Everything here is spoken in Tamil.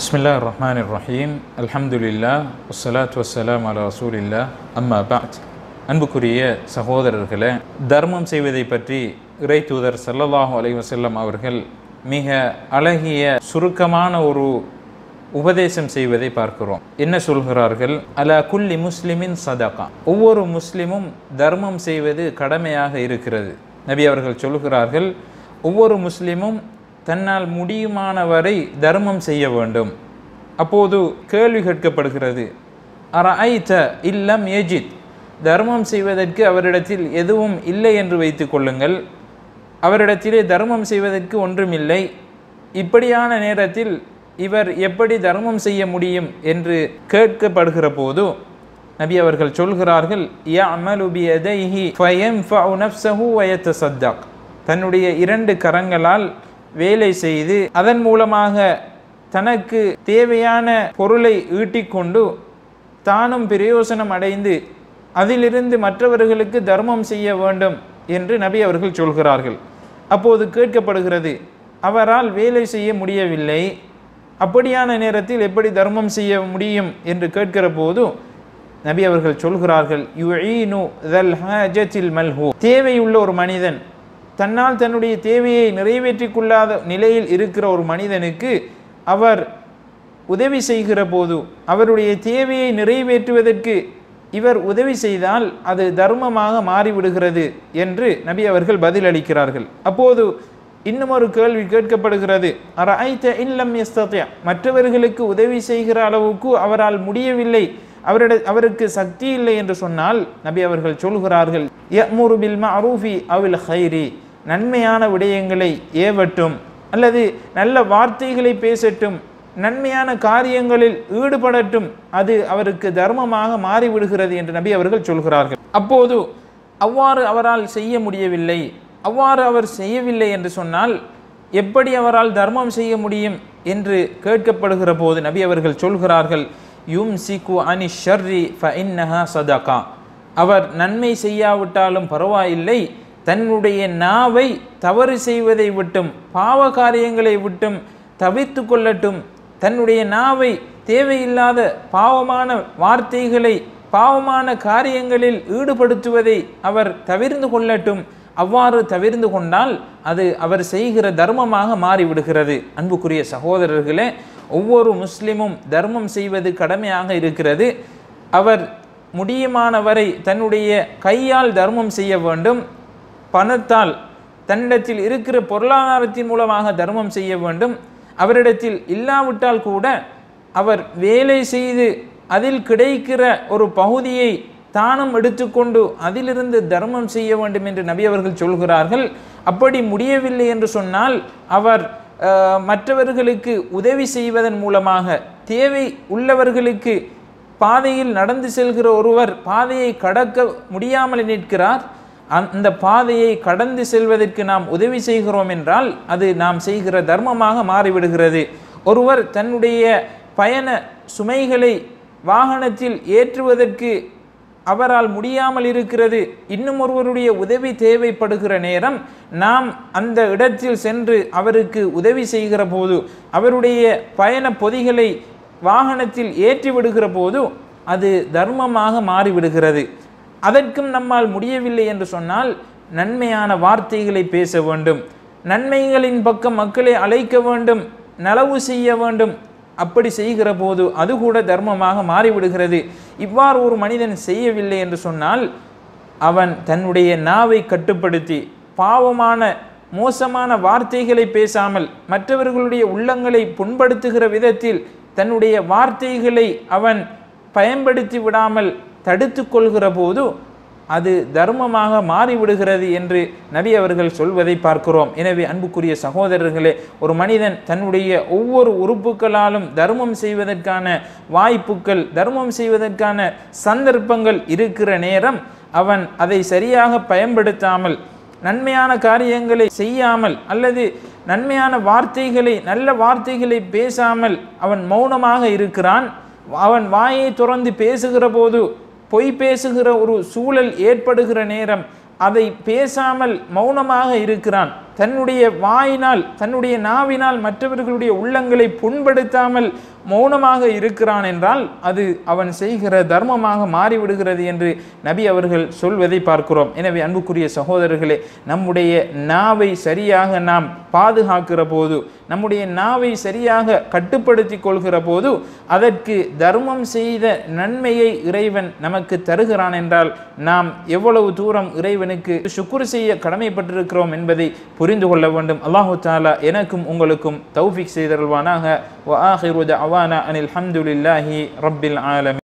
بسم الله الرحمن الرحيم الحمد لله والصلاة والسلام على رسول الله أما بعد அன்புக்குரிய சகோதரர்களே தர்மம் செய்வதை பற்றி இறை தூதர் சல்லல்லாஹு அலைஹி வஸல்லம் அவர்கள் மிக அழகிய சுருக்கமான ஒரு உபதேசம் செய்வதை பார்க்கிறோம் என்ன சொல்கிறார்கள் அலா குல்லி முஸ்லிமின் சதகா ஒவ்வொரு முஸ்லிமும் தர்மம் செய்வது கடமையாக இருக்கிறது நபி அவர்கள் சொல்கிறார்கள் ஒவ்வொரு முஸ்லிமும் தன்னால் முடியுமான வரை தர்மம் செய்ய வேண்டும் அப்போது கேள்வி கேட்கப்படுகிறது அரஐத இல்லம் எஜித் தர்மம் செய்வதற்கு அவரிடத்தில் எதுவும் இல்லை என்று வைத்துக் கொள்ளுங்கள் அவரிடத்திலே தர்மம் செய்வதற்கு ஒன்றுமில்லை இப்படியான நேரத்தில் இவர் எப்படி தர்மம் செய்ய முடியும் என்று கேட்கப்படுகிற போது நபி அவர்கள் சொல்கிறார்கள் யஅமலு பியதைஹி ஃபயன்ஃபஉ நஃப்ஸஹு வயத்தஸத்தக் தன்னுடைய இரண்டு கரங்களால் வேலை செய்து அதன் மூலமாக தனக்கு தேவையான பொருளை ஈட்டிக்கொண்டு தானும் பிரயோசனம் அடைந்து அதிலிருந்து மற்றவர்களுக்கு தர்மம் செய்ய வேண்டும் என்று நபி அவர்கள் சொல்கிறார்கள் அப்போது கேட்கப்படுகிறது அவரால் வேலை செய்ய முடியவில்லை அப்படியான நேரத்தில் எப்படி தர்மம் செய்ய முடியும் என்று கேட்கிற போது நபி அவர்கள் சொல்கிறார்கள் யுஈனு தல் ஹாஜத்தில் மல்ஹூ தேவையுள்ள ஒரு மனிதன் தன்னால் தன்னுடைய தேவையை நிறைவேற்றிக் கொள்ளாத நிலையில் இருக்கிற ஒரு மனிதனுக்கு அவர் உதவி செய்கிற போது அவருடைய தேவையை நிறைவேற்றுவதற்கு இவர் உதவி செய்தால் அது தர்மமாக மாறிவிடுகிறது என்று நபி அவர்கள் பதிலளிக்கிறார்கள் அப்போது இன்னும் ஒரு கேள்வி கேட்கப்படுகிறது அரைத்த இல்லம் எஸ்தத்யா மற்றவர்களுக்கு உதவி செய்கிற அளவுக்கு அவரால் முடியவில்லை அவரிட அவருக்கு சக்தி இல்லை என்று சொன்னால் நபி அவர்கள் சொல்கிறார்கள் யமுரு பில் மஅரூஃபி அவில் ஹைரி நன்மையான விடயங்களை ஏவட்டும் அல்லது நல்ல வார்த்தைகளை பேசட்டும் நன்மையான காரியங்களில் ஈடுபடட்டும் அது அவருக்கு தர்மமாக மாறிவிடுகிறது என்று நபி அவர்கள் சொல்கிறார்கள் அப்போது அவ்வாறு அவரால் செய்ய முடியவில்லை அவ்வாறு அவர் செய்யவில்லை என்று சொன்னால் எப்படி அவரால் தர்மம் செய்ய முடியும் என்று கேட்கப்படுகிற போது நபி அவர்கள் சொல்கிறார்கள் யும் சிக்கு அனி ஷர்ரி ஃப இன்னஹா சதகா அவர் நன்மை செய்யாவிட்டாலும் பரவாயில்லை தன்னுடைய நாவை தவறு செய்வதை விட்டும் பாவ காரியங்களை விட்டும் தவிர்த்து கொள்ளட்டும் தன்னுடைய நாவை தேவையில்லாத பாவமான வார்த்தைகளை பாவமான காரியங்களில் ஈடுபடுத்துவதை அவர் தவிர்ந்து கொள்ளட்டும் அவ்வாறு தவிர்ந்து கொண்டால் அது அவர் செய்கிற தர்மமாக மாறிவிடுகிறது அன்புக்குரிய சகோதரர்களே ஒவ்வொரு முஸ்லிமும் தர்மம் செய்வது கடமையாக இருக்கிறது அவர் முடியுமானவரை தன்னுடைய கையால் தர்மம் செய்ய வேண்டும் பணத்தால் தன்னிடத்தில் இருக்கிற பொருளாதாரத்தின் மூலமாக தர்மம் செய்ய வேண்டும் அவரிடத்தில் இல்லாவிட்டால் கூட அவர் வேலை செய்து அதில் கிடைக்கிற ஒரு பகுதியை தானும் எடுத்துக்கொண்டு அதிலிருந்து தர்மம் செய்ய வேண்டும் என்று நபி அவர்கள் சொல்கிறார்கள் அப்படி முடியவில்லை என்று சொன்னால் அவர் மற்றவர்களுக்கு உதவி செய்வதன் மூலமாக தேவை உள்ளவர்களுக்கு பாதையில் நடந்து செல்கிற ஒருவர் பாதையை கடக்க முடியாமல் நிற்கிறார் அந்த பாதையை கடந்து செல்வதற்கு நாம் உதவி செய்கிறோம் என்றால் அது நாம் செய்கிற தர்மமாக மாறிவிடுகிறது ஒருவர் தன்னுடைய பயண சுமைகளை வாகனத்தில் ஏற்றுவதற்கு அவரால் முடியாமல் இருக்கிறது இன்னும் ஒருவருடைய உதவி தேவைப்படுகிற நேரம் நாம் அந்த இடத்தில் சென்று அவருக்கு உதவி செய்கிற போது அவருடைய பயண பொதிகளை வாகனத்தில் ஏற்றி விடுகிற போது அது தர்மமாக மாறிவிடுகிறது அதற்கும் நம்மால் முடியவில்லை என்று சொன்னால் நன்மையான வார்த்தைகளை பேச வேண்டும் நன்மைகளின் பக்கம் மக்களை அழைக்க வேண்டும் நலவு செய்ய வேண்டும் அப்படி செய்கிற போது அது கூட தர்மமாக மாறிவிடுகிறது இவ்வாறு ஒரு மனிதன் செய்யவில்லை என்று சொன்னால் அவன் தன்னுடைய நாவை கட்டுப்படுத்தி பாவமான மோசமான வார்த்தைகளை பேசாமல் மற்றவர்களுடைய உள்ளங்களை புண்படுத்துகிற விதத்தில் தன்னுடைய வார்த்தைகளை அவன் பயன்படுத்தி விடாமல் தடுத்து கொள்கிற போது அது தர்மமாக மாறிவிடுகிறது என்று நபி அவர்கள் சொல்வதை பார்க்கிறோம் எனவே அன்புக்குரிய சகோதரர்களே ஒரு மனிதன் தன்னுடைய ஒவ்வொரு உறுப்புகளாலும் தர்மம் செய்வதற்கான வாய்ப்புகள் தர்மம் செய்வதற்கான சந்தர்ப்பங்கள் இருக்கிற நேரம் அவன் அதை சரியாக பயன்படுத்தாமல் நன்மையான காரியங்களை செய்யாமல் அல்லது நன்மையான வார்த்தைகளை நல்ல வார்த்தைகளை பேசாமல் அவன் மௌனமாக இருக்கிறான் அவன் வாயை துறந்து பேசுகிற போது பொய் பேசுகிற ஒரு சூழல் ஏற்படுகிற நேரம் அதை பேசாமல் மௌனமாக இருக்கிறான் தன்னுடைய வாயினால் தன்னுடைய நாவினால் மற்றவர்களுடைய உள்ளங்களை புண்படுத்தாமல் மௌனமாக இருக்கிறான் என்றால் அது அவன் செய்கிற தர்மமாக மாறிவிடுகிறது என்று நபி அவர்கள் சொல்வதை பார்க்கிறோம் எனவே அன்புக்குரிய சகோதரர்களே நம்முடைய நாவை சரியாக நாம் பாதுகாக்கிற போது நம்முடைய நாவை சரியாக கட்டுப்படுத்தி கொள்கிற போது அதற்கு தர்மம் செய்த நன்மையை இறைவன் நமக்கு தருகிறான் என்றால் நாம் எவ்வளவு தூரம் இறைவனுக்கு சுக்குர் செய்ய கடமைப்பட்டிருக்கிறோம் என்பதை புரிந்து கொள்ள வேண்டும் அல்லாஹு தாலா எனக்கும் உங்களுக்கும் தௌஃபிக் செய்தருள்வானாக وآخر دعوانا أن الحمد لله رب العالمين